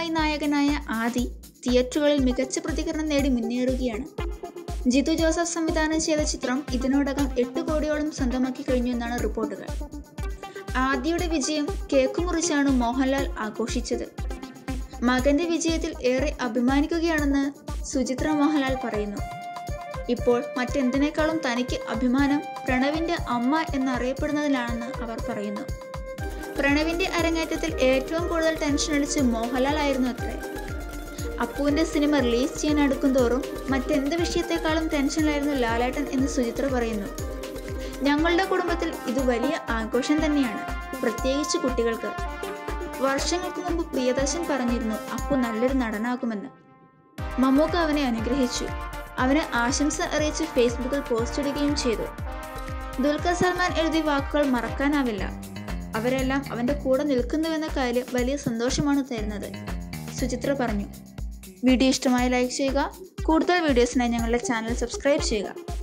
ആദ്യമായി നായകനായ ആദി തിയേറ്ററുകളിൽ മികച്ച പ്രതികരണം നേടി മുന്നേറുകയാണ് ജിതു ജോസഫ് സംവിധാനം ചെയ്ത ചിത്രം ഇതിനോടകം എട്ട് കോടിയോളം സ്വന്തമാക്കി കഴിഞ്ഞു എന്നാണ് റിപ്പോർട്ടുകൾ ആദിയുടെ വിജയം കേക്ക് മുറിച്ചാണ് മോഹൻലാൽ ആഘോഷിച്ചത് മകന്റെ വിജയത്തിൽ ഏറെ അഭിമാനിക്കുകയാണെന്ന് സുചിത്ര മോഹൻലാൽ പറയുന്നു ഇപ്പോൾ മറ്റെന്തിനേക്കാളും തനിക്ക് അഭിമാനം പ്രണവിന്റെ അമ്മ എന്നറിയപ്പെടുന്നതിലാണെന്ന് അവർ പറയുന്നു പ്രണവിന്റെ അരങ്ങേറ്റത്തിൽ ഏറ്റവും കൂടുതൽ ടെൻഷൻ അടിച്ച് മോഹൻലാൽ ആയിരുന്നു അത്രേ അപ്പുവിന്റെ സിനിമ റിലീസ് ചെയ്യാൻ അടുക്കും തോറും മറ്റെന്ത് വിഷയത്തെക്കാളും ടെൻഷനിലായിരുന്നു ലാലേട്ടൻ എന്ന് സുചിത്ര പറയുന്നു ഞങ്ങളുടെ കുടുംബത്തിൽ ഇത് വലിയ ആഘോഷം തന്നെയാണ് പ്രത്യേകിച്ച് കുട്ടികൾക്ക് വർഷങ്ങൾക്ക് മുമ്പ് പ്രിയദർശൻ പറഞ്ഞിരുന്നു അപ്പു നല്ലൊരു നടനാകുമെന്ന് മമ്മൂക്ക അവനെ അനുഗ്രഹിച്ചു അവന് ആശംസ അറിയിച്ച് ഫേസ്ബുക്കിൽ പോസ്റ്റ് ഇടുകയും ചെയ്തു ദുൽഖർ സൽമാൻ എഴുതിയ വാക്കുകൾ മറക്കാനാവില്ല അവരെല്ലാം അവന്റെ കൂടെ നിൽക്കുന്നുവെന്ന കാര്യം വലിയ സന്തോഷമാണ് തരുന്നത് സുചിത്ര പറഞ്ഞു വീഡിയോ ഇഷ്ടമായി ലൈക്ക് ചെയ്യുക കൂടുതൽ വീഡിയോസിനായി ഞങ്ങളുടെ ചാനൽ സബ്സ്ക്രൈബ് ചെയ്യുക